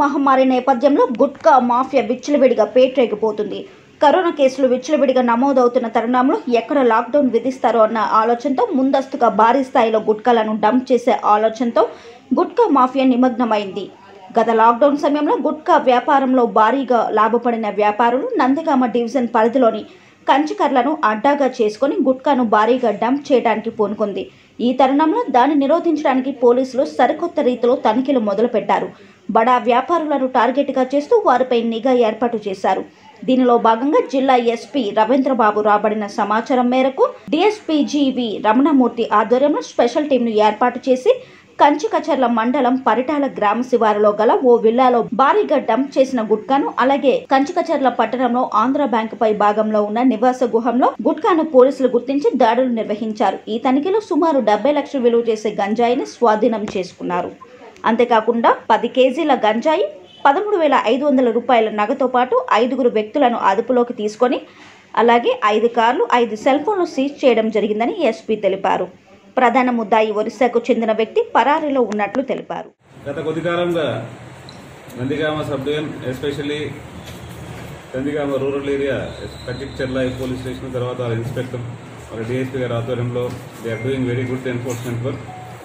మహమ్మారి నేపథ్యంలో గుట్కా మాఫియా విచ్చలవిడిగా పేట్రేగిపోతుంది కరోనా కేసులు విచ్చలవిడిగా నమోదవుతున్న తరుణంలో ఎక్కడ లాక్డౌన్ విధిస్తారో అన్న ఆలోచనతో ముందస్తుగా భారీ స్థాయిలో గుట్కాలను డంప్ చేసే ఆలోచనతో గుట్కా మాఫియా నిమగ్నమైంది గత లాక్డౌన్ సమయంలో గుట్కా వ్యాపారంలో భారీగా లాభపడిన వ్యాపారులు నందిగామ డివిజన్ పరిధిలోని కంచికర్లను అడ్డాగా చేసుకొని గుట్కాను భారీగా డంప్ చేయడానికి పూనుకుంది ఈ తరుణంలో దాన్ని నిరోధించడానికి పోలీసులు సరికొత్త రీతిలో తనిఖీలు మొదలుపెట్టారు బడా వ్యాపారులను టార్గెట్గా చేస్తూ వారిపై నిఘా ఏర్పాటు చేశారు దీనిలో భాగంగా జిల్లా ఎస్పీ రవీంద్రబాబు రాబడిన సమాచారం మేరకు డిఎస్పీజీవి రమణమూర్తి ఆధ్వర్యంలో స్పెషల్ టీంను ఏర్పాటు చేసి కంచికచర్ల మండలం పరిటాల గ్రామ శివారులో గల ఓ విల్లాలో భారీగా డంప్ చేసిన గుట్కాను అలాగే కంచికచర్ల పట్టణంలో ఆంధ్ర బ్యాంకు పై భాగంలో ఉన్న నివాస గుహంలో గుట్కాను పోలీసులు గుర్తించి దాడులు నిర్వహించారు ఈ తనిఖీలో సుమారు డెబ్బై లక్షలు విలువ చేసే గంజాయిని స్వాధీనం చేసుకున్నారు అంతేకాకుండా పది కేజీల గంజాయి పదమూడు వేల ఐదు వందల రూపాయల నగతో పాటు ఐదుగురు వ్యక్తులను అదుపులోకి తీసుకొని అలాగే ఐదు కార్లు ఐదు సెల్ ఫోన్లు సీజ్ చేయడం జరిగిందని ఎస్పీ తెలిపారు ప్రధాన ముద్దాయి ఒరిస్సాకు చెందిన వ్యక్తి పరారీలో ఉన్నట్లు తెలిపారు గత కొద్ది కాలంగా Nandigama sub division especially Nandigama rural area Kanchikacherla police station తర్వాత వాళ్ళ ఇన్స్పెక్టర్ వాళ్ళ డిఎస్పీ గారి ఆధ్వర్యంలో they are doing very good enforcement work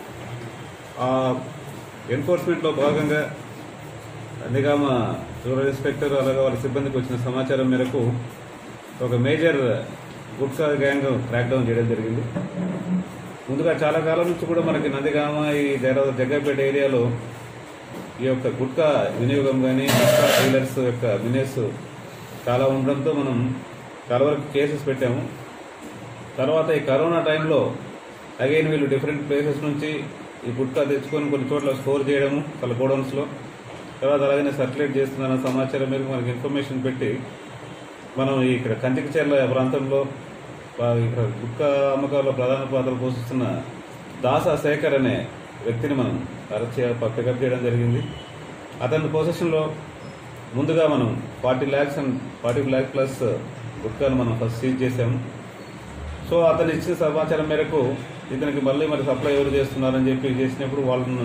ఆ ఎన్ఫోర్స్మెంట్లో భాగంగా నందిగామ రూరల్ ఇన్స్పెక్టర్ అలాగే వాళ్ళ సిబ్బందికి వచ్చిన సమాచారం మేరకు ఒక major gutka gang crack down చేయడం జరిగింది ముందుగా చాలా కాలం నుంచి కూడా మనకి నందిగామ ఈ జగ జగ్గపేట ఏరియాలో ఈ యొక్క గుట్కా వినియోగం కానీ గుట్కా డీలర్స్ యొక్క బిజినెస్ చాలా ఉండడంతో మనం చాలా వరకు కేసెస్ పెట్టాము తర్వాత ఈ కరోనా టైంలో అగైన్ వీళ్ళు డిఫరెంట్ ప్లేసెస్ నుంచి ఈ గుట్కా తెచ్చుకొని కొన్ని చోట్ల స్టోర్ చేయడము వాళ్ళ గోడౌన్స్లో తర్వాత అలాగనే సర్క్యులేట్ చేస్తున్న సమాచారం మేరకు మనకి ఇన్ఫర్మేషన్ పెట్టి మనం ఇక్కడ కంచికచర్ల ప్రాంతంలో వా- ఇక్కడ గుట్కా అమ్మకాల్లో ప్రధాన పాత్ర పోషిస్తున్న దాసా శేఖర్ అనే వ్యక్తిని మనం అరెస్ట్ చే పికప్ చేయడం జరిగింది అతని పొజిషన్లో ముందుగా మనం forty lakhs and forty lakh plus గుట్కాను మనం ఫస్ట్ సీజ్ చేశాము సో అతను ఇచ్చిన సమాచారం మేరకు ఇతనికి మళ్ళీ మరి సప్లై ఎవరు చేస్తున్నారని చెప్పి చేసినప్పుడు వాళ్ళను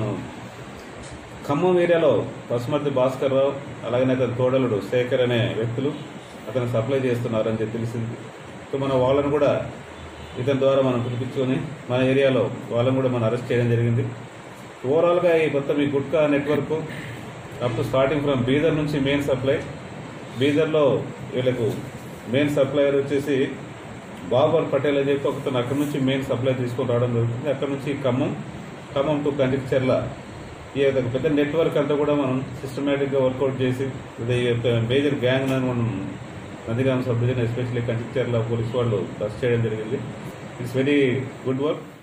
ఖమ్మం ఏరియాలో పసుమర్తి భాస్కర్ రావు అలాగనే అతని తోడలుడు శేఖర్ అనే వ్యక్తులు అతను సప్లై చేస్తున్నారని చెప్పి తెలిసింది సో మనం వాళ్ళను కూడా ఇతని ద్వారా మనం పిలిపించుకొని మన ఏరియాలో వాళ్ళని కూడా మనం అరెస్ట్ చేయడం జరిగింది ఓవరాల్గా ఈ మొత్తం ఈ gutka network up starting from Bidar నుంచి మెయిన్ సప్లై బీదర్లో వీళ్ళకు మెయిన్ సప్లయర్ వచ్చేసి బాబర్ పటేల్ అని చెప్పి ఒకతను అక్కడ నుంచి మెయిన్ సప్లై తీసుకొని రావడం జరుగుతుంది అక్కడ నుంచి ఖమ్మం ఖమ్మం టు కంటిక్చర్ల ఈ యొక్క పెద్ద నెట్వర్క్ అంతా కూడా మనం సిస్టమేటిక్గా వర్కౌట్ చేసి ఇది మేజర్ గ్యాంగ్ అని మనం Nandigama sub division especially Kanchikacherla police వాళ్ళు టచ్ చేయడం జరిగింది ఇట్స్ వెరీ గుడ్ వర్క్